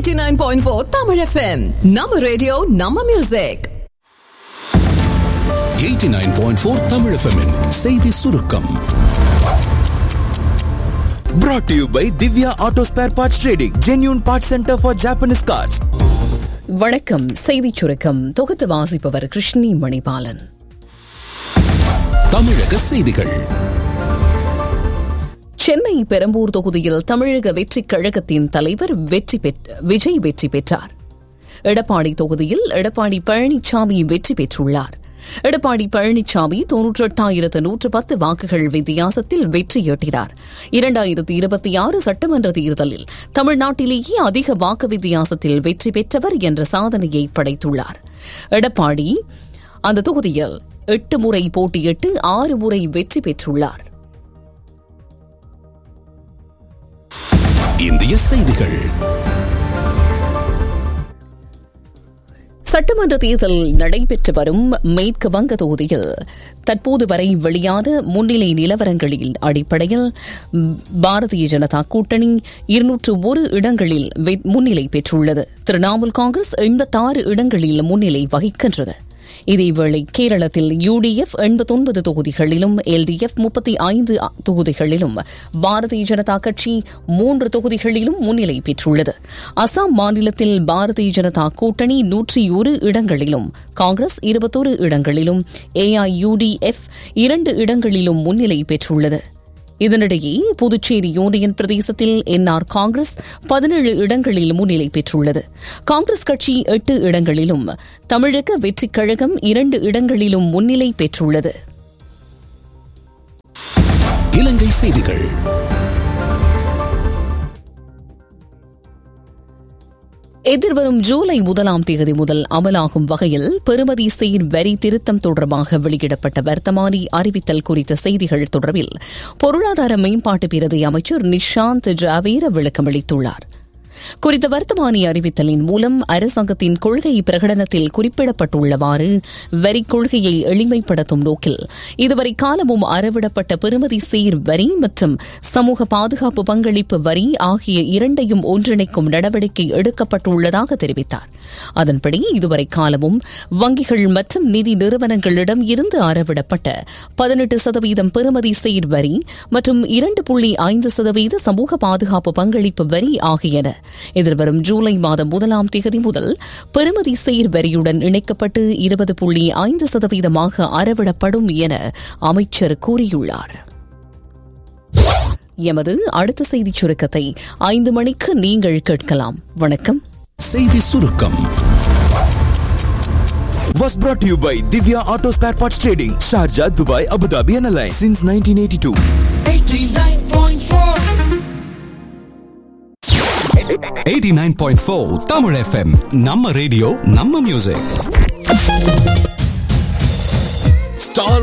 89.4 Tamil FM. Nama radio, Nama music. 89.4 Tamil எஃப்எம்மின் செய்தி சுருக்கம் Brought to you by Divya Auto Spare Parts Trading, genuine parts center for Japanese cars. வணக்கம் செய்திச் சுருக்கம் தொகுத்து வாசிப்பவர் கிருஷ்ணி மணிபாலன் தமிழக செய்திகள் சென்னை பெரம்பூர் தொகுதியில் தமிழக வெற்றிக் கழகத்தின் தலைவர் வெற்றி பெற் விஜய் வெற்றி பெற்றார் எடப்பாடி தொகுதியில் எடப்பாடி பழனிசாமி வெற்றி பெற்றுள்ளார் எடப்பாடி பழனிசாமி தொன்னூற்றி எட்டாயிரத்து நூற்று பத்து வாக்குகள் வித்தியாசத்தில் வெற்றியீட்டினார் இரண்டாயிரத்தி இருபத்தி ஆறு சட்டமன்ற தேர்தலில் தமிழ்நாட்டிலேயே அதிக வாக்கு வித்தியாசத்தில் வெற்றி பெற்றவர் என்ற சாதனையை படைத்துள்ளார் எடப்பாடி அந்த தொகுதியில் எட்டு முறை போட்டியிட்டு ஆறு முறை வெற்றி பெற்றுள்ளார் இந்திய செய்திகள் சட்டமன்ற தேர்தல் நடைபெற்று வரும் மேற்கு வங்க தொகுதியில் தற்போது வரை வெளியான முன்னிலை நிலவரங்களின் அடிப்படையில் ம், பாரதிய ஜனதா கூட்டணி இருநூற்று ஒரு இடங்களில் வெ- முன்னிலை பெற்றுள்ளது திரிணாமுல் காங்கிரஸ் எண்பத்தாறு இடங்களில் முன்னிலை வகிக்கின்றது இதேவேளை கேரளத்தில் யுடிஎஃப் எண்பத்தொன்பது தொகுதிகளிலும் எல்டிஎஃப் முப்பத்தி ஐந்து தொகுதிகளிலும் பாரதிய ஜனதா கட்சி மூன்று தொகுதிகளிலும் முன்னிலை பெற்றுள்ளது அசாம் மாநிலத்தில் பாரதிய ஜனதா கூட்டணி நூற்றி ஒரு இடங்களிலும் காங்கிரஸ் இருபத்தொரு இடங்களிலும் ஏஐயுடிஎஃப் இரண்டு இடங்களிலும் முன்னிலை பெற்றுள்ளது இதனிடையே புதுச்சேரி யூனியன் பிரதேசத்தில் என்ஆர் காங்கிரஸ் பதினேழு இடங்களில் முன்னிலை பெற்றுள்ளது காங்கிரஸ் கட்சி எட்டு இடங்களிலும் தமிழக வெற்றிக் கழகம் இரண்டு இடங்களிலும் முன்னிலை பெற்றுள்ளது இலங்கை செய்திகள் எதிர்வரும் ஜூலை முதலாம் தேதி முதல் அமலாகும் வகையில் பெறுமதி செயின் வரி திருத்தம் தொடர்பாக வெளியிடப்பட்ட வர்த்தமானி அறிவித்தல் குறித்த செய்திகள் தொடர்பில் பொருளாதார மேம்பாட்டு பிரதி அமைச்சர் நிஷாந்த் ஜாவேர விளக்கமளித்துள்ளார் குறித்த வர்த்தமானி அறிவித்தலின் மூலம் அரசாங்கத்தின் கொள்கை பிரகடனத்தில் குறிப்பிடப்பட்டுள்ளவாறு வரி கொள்கையை எளிமைப்படுத்தும் நோக்கில் இதுவரை காலமும் அறவிடப்பட்ட பெறுமதி சீர் வரி மற்றும் சமூக பாதுகாப்பு பங்களிப்பு வரி ஆகிய இரண்டையும் ஒன்றிணைக்கும் நடவடிக்கை எடுக்கப்பட்டுள்ளதாக தெரிவித்தார் அதன்படி இதுவரை காலமும் வங்கிகள் மற்றும் நிதி நிறுவனங்களிடம் இருந்து அறவிடப்பட்ட பதினெட்டு சதவீதம் பெறுமதி சீர் வரி மற்றும் இரண்டு புள்ளி ஐந்து சதவீத சமூக பாதுகாப்பு பங்களிப்பு வரி ஆகியன எதிர்வரும் ஜூலை மாதம் முதலாம் தேதி முதல் பெறுமதி சீர் வரியுடன் இணைக்கப்பட்டு இருபது புள்ளி ஐந்து சதவீதமாக அறவிடப்படும் என அமைச்சர் கூறியுள்ளார் எமது அடுத்த செய்திச் சுருக்கத்தை ஐந்து மணிக்கு நீங்கள் கேட்கலாம் வணக்கம் செய்தி சுருக்கம் Was brought to you by Divya Auto Spare Parts Trading, Sharjah, Dubai, Abu Dhabi, and Alliance since 1982. 89.4 Tamil FM நம்ம ரேடியோ நம்ம மியூசிக் ஸ்டார்